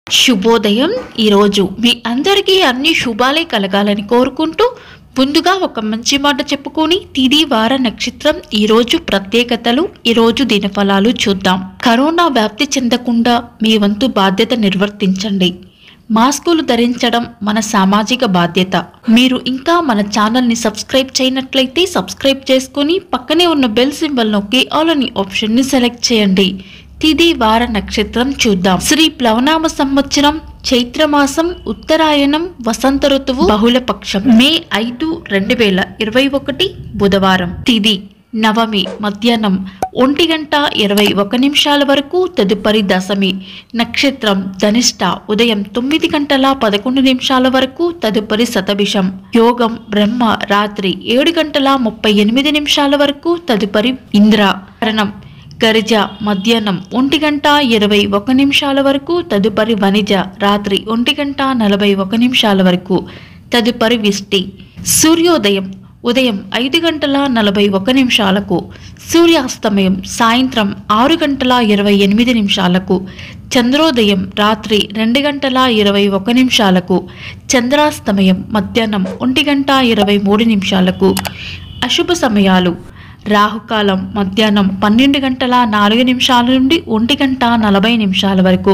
శుభోదయం ఈరోజు మీ అందరికీ అన్ని శుభాలే కలగాలని కోరుకుంటూ ముందుగా ఒక మంచి మాట చెప్పుకొని తిది వార నక్షత్రం ఈరోజు ప్రత్యేకతలు ఈరోజు దినఫలాలు చూద్దాం కరోనా వ్యాప్తి చెందకుండా మీ వంతు బాధ్యత నిర్వర్తించండి మాస్కులు ధరించడం మన సామాజిక బాధ్యత మీరు ఇంకా మన ఛానల్ని సబ్స్క్రైబ్ చేయనట్లయితే సబ్స్క్రైబ్ చేసుకొని పక్కనే ఉన్న బెల్ సింబల్ నొక్కి ఆల్ అని ఆప్షన్ని సెలెక్ట్ చేయండి తిది వార నక్షత్రం చూద్దాం శ్రీ ప్లవనామ సంవత్సరం చైత్రమాసం ఉత్తరాయణం వసంత ఋతువు బహుళపక్షం మే ఐదు రెండు వేల ఇరవై ఒకటి బుధవారం తిది నవమి మధ్యాహ్నం ఒంటి గంట ఇరవై ఒక నిమిషాల వరకు తదుపరి దశమి నక్షత్రం ధనిష్ట ఉదయం తొమ్మిది గంటల పదకొండు నిమిషాల వరకు తదుపరి శతభిషం యోగం బ్రహ్మ రాత్రి ఏడు గంటల ముప్పై ఎనిమిది నిమిషాల వరకు తదుపరి ఇంద్ర కరణం గరిజ మధ్యాహ్నం ఒంటి గంట ఇరవై ఒక నిమిషాల వరకు తదుపరి వనిజ రాత్రి ఒంటి గంట నలభై ఒక నిమిషాల వరకు తదుపరి విష్టి సూర్యోదయం ఉదయం ఐదు గంటల నలభై ఒక నిమిషాలకు సూర్యాస్తమయం సాయంత్రం ఆరు గంటల ఇరవై ఎనిమిది నిమిషాలకు చంద్రోదయం రాత్రి రెండు గంటల ఇరవై ఒక నిమిషాలకు చంద్రాస్తమయం మధ్యాహ్నం ఒంటి గంట ఇరవై మూడు నిమిషాలకు అశుభ సమయాలు రాహుకాలం మధ్యాహ్నం పన్నెండు గంటల నాలుగు నిమిషాల నుండి ఒంటి గంట నలభై నిమిషాల వరకు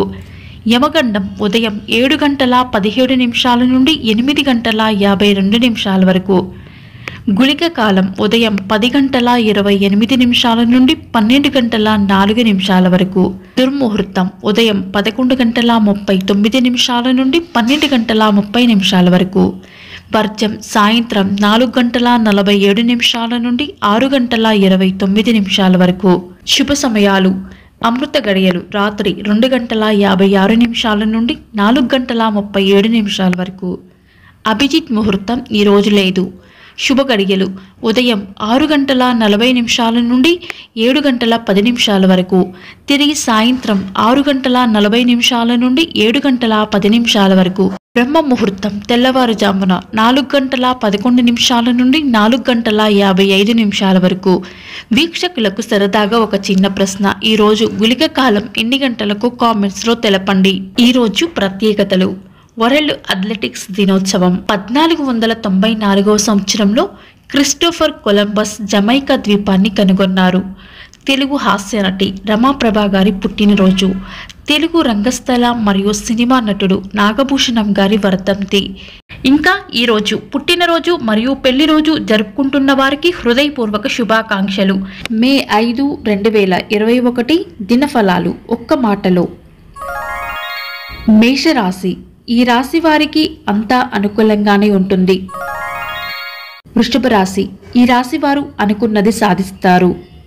యమగండం ఉదయం ఏడు గంటల పదిహేడు నిమిషాల నుండి ఎనిమిది గంటల యాభై రెండు నిమిషాల వరకు గుళిక కాలం ఉదయం పది గంటల ఇరవై ఎనిమిది నిమిషాల నుండి పన్నెండు గంటల నాలుగు నిమిషాల వరకు దుర్ముహూర్తం ఉదయం పదకొండు గంటల ముప్పై తొమ్మిది నిమిషాల నుండి పన్నెండు గంటల ముప్పై నిమిషాల వరకు వర్జం సాయంత్రం నాలుగు గంటల నలభై ఏడు నిమిషాల నుండి ఆరు గంటల ఇరవై తొమ్మిది నిమిషాల వరకు శుభ సమయాలు అమృత గడియలు రాత్రి రెండు గంటల యాభై ఆరు నిమిషాల నుండి నాలుగు గంటల ముప్పై ఏడు నిమిషాల వరకు అభిజిత్ ముహూర్తం ఈ రోజు లేదు శుభ గడియలు ఉదయం ఆరు గంటల నలభై నిమిషాల నుండి ఏడు గంటల పది నిమిషాల వరకు తిరిగి సాయంత్రం ఆరు గంటల నలభై నిమిషాల నుండి ఏడు గంటల పది నిమిషాల వరకు బ్రహ్మ ముహూర్తం తెల్లవారుజామున నాలుగు గంటల పదకొండు నిమిషాల నుండి నాలుగు గంటల యాభై ఐదు నిమిషాల వరకు వీక్షకులకు సరదాగా ఒక చిన్న ప్రశ్న ఈరోజు గుళిక కాలం ఎన్ని గంటలకు కామెంట్స్లో తెలపండి ఈరోజు ప్రత్యేకతలు వరల్డ్ అథ్లెటిక్స్ దినోత్సవం పద్నాలుగు వందల తొంభై నాలుగవ సంవత్సరంలో క్రిస్టోఫర్ కొలంబస్ జమైకా ద్వీపాన్ని కనుగొన్నారు తెలుగు హాస్య నటి రమాప్రభా గారి పుట్టినరోజు తెలుగు రంగస్థల మరియు సినిమా నటుడు నాగభూషణం గారి వర్ధంతి ఇంకా ఈరోజు పుట్టినరోజు మరియు పెళ్లి రోజు జరుపుకుంటున్న వారికి హృదయపూర్వక శుభాకాంక్షలు మే ఐదు రెండు వేల ఇరవై ఒకటి దినఫలాలు ఒక్క మాటలో మేషరాశి ఈ రాశి వారికి అంతా అనుకూలంగానే ఉంటుంది వృషభ రాశి ఈ రాశి వారు అనుకున్నది సాధిస్తారు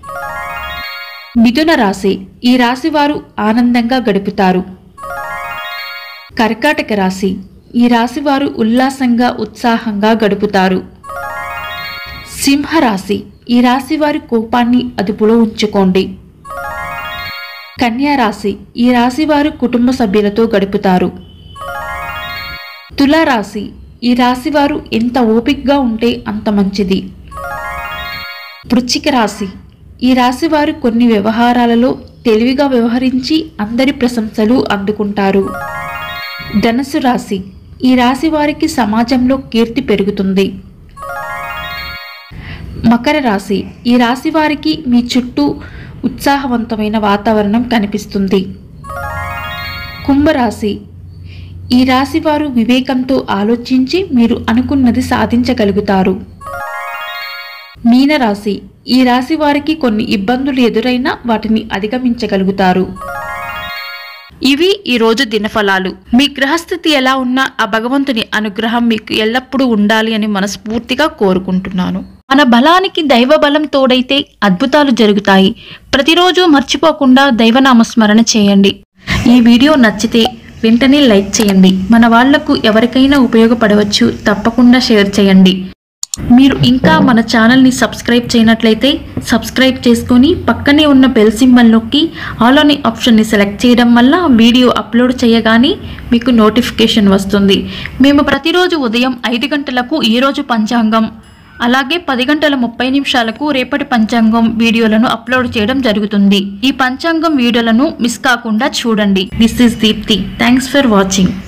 మిథున రాశి ఈ రాశి వారు ఆనందంగా గడుపుతారు కర్కాటక రాశి ఈ రాశి వారు ఉల్లాసంగా ఉత్సాహంగా గడుపుతారు సింహరాశి ఈ రాశి వారి కోపాన్ని అదుపులో ఉంచుకోండి కన్యా రాశి ఈ రాశి వారు కుటుంబ సభ్యులతో గడుపుతారు తులారాశి ఈ రాశి వారు ఎంత ఓపికగా ఉంటే అంత మంచిది వృశ్చిక రాశి ఈ రాశి వారు కొన్ని వ్యవహారాలలో తెలివిగా వ్యవహరించి అందరి ప్రశంసలు అందుకుంటారు ధనస్సు రాశి ఈ రాశి వారికి సమాజంలో కీర్తి పెరుగుతుంది మకర రాశి ఈ రాశి వారికి మీ చుట్టూ ఉత్సాహవంతమైన వాతావరణం కనిపిస్తుంది కుంభరాశి ఈ రాశి వారు వివేకంతో ఆలోచించి మీరు అనుకున్నది సాధించగలుగుతారు మీనరాశి ఈ రాశి వారికి కొన్ని ఇబ్బందులు ఎదురైనా వాటిని అధిగమించగలుగుతారు ఇవి ఈ రోజు దినఫలాలు మీ గ్రహస్థితి ఎలా ఉన్నా ఆ భగవంతుని అనుగ్రహం మీకు ఎల్లప్పుడూ ఉండాలి అని మనస్ఫూర్తిగా కోరుకుంటున్నాను మన బలానికి దైవ బలం తోడైతే అద్భుతాలు జరుగుతాయి ప్రతిరోజు మర్చిపోకుండా దైవనామస్మరణ చేయండి ఈ వీడియో నచ్చితే వెంటనే లైక్ చేయండి మన వాళ్లకు ఎవరికైనా ఉపయోగపడవచ్చు తప్పకుండా షేర్ చేయండి మీరు ఇంకా మన ఛానల్ని సబ్స్క్రైబ్ చేయనట్లయితే సబ్స్క్రైబ్ చేసుకొని పక్కనే ఉన్న బెల్ సింబల్ నొక్కి ఆల్ అనే ఆప్షన్ని సెలెక్ట్ చేయడం వల్ల వీడియో అప్లోడ్ చేయగానే మీకు నోటిఫికేషన్ వస్తుంది మేము ప్రతిరోజు ఉదయం ఐదు గంటలకు ఈరోజు పంచాంగం అలాగే పది గంటల ముప్పై నిమిషాలకు రేపటి పంచాంగం వీడియోలను అప్లోడ్ చేయడం జరుగుతుంది ఈ పంచాంగం వీడియోలను మిస్ కాకుండా చూడండి this is Deepthi thanks for watching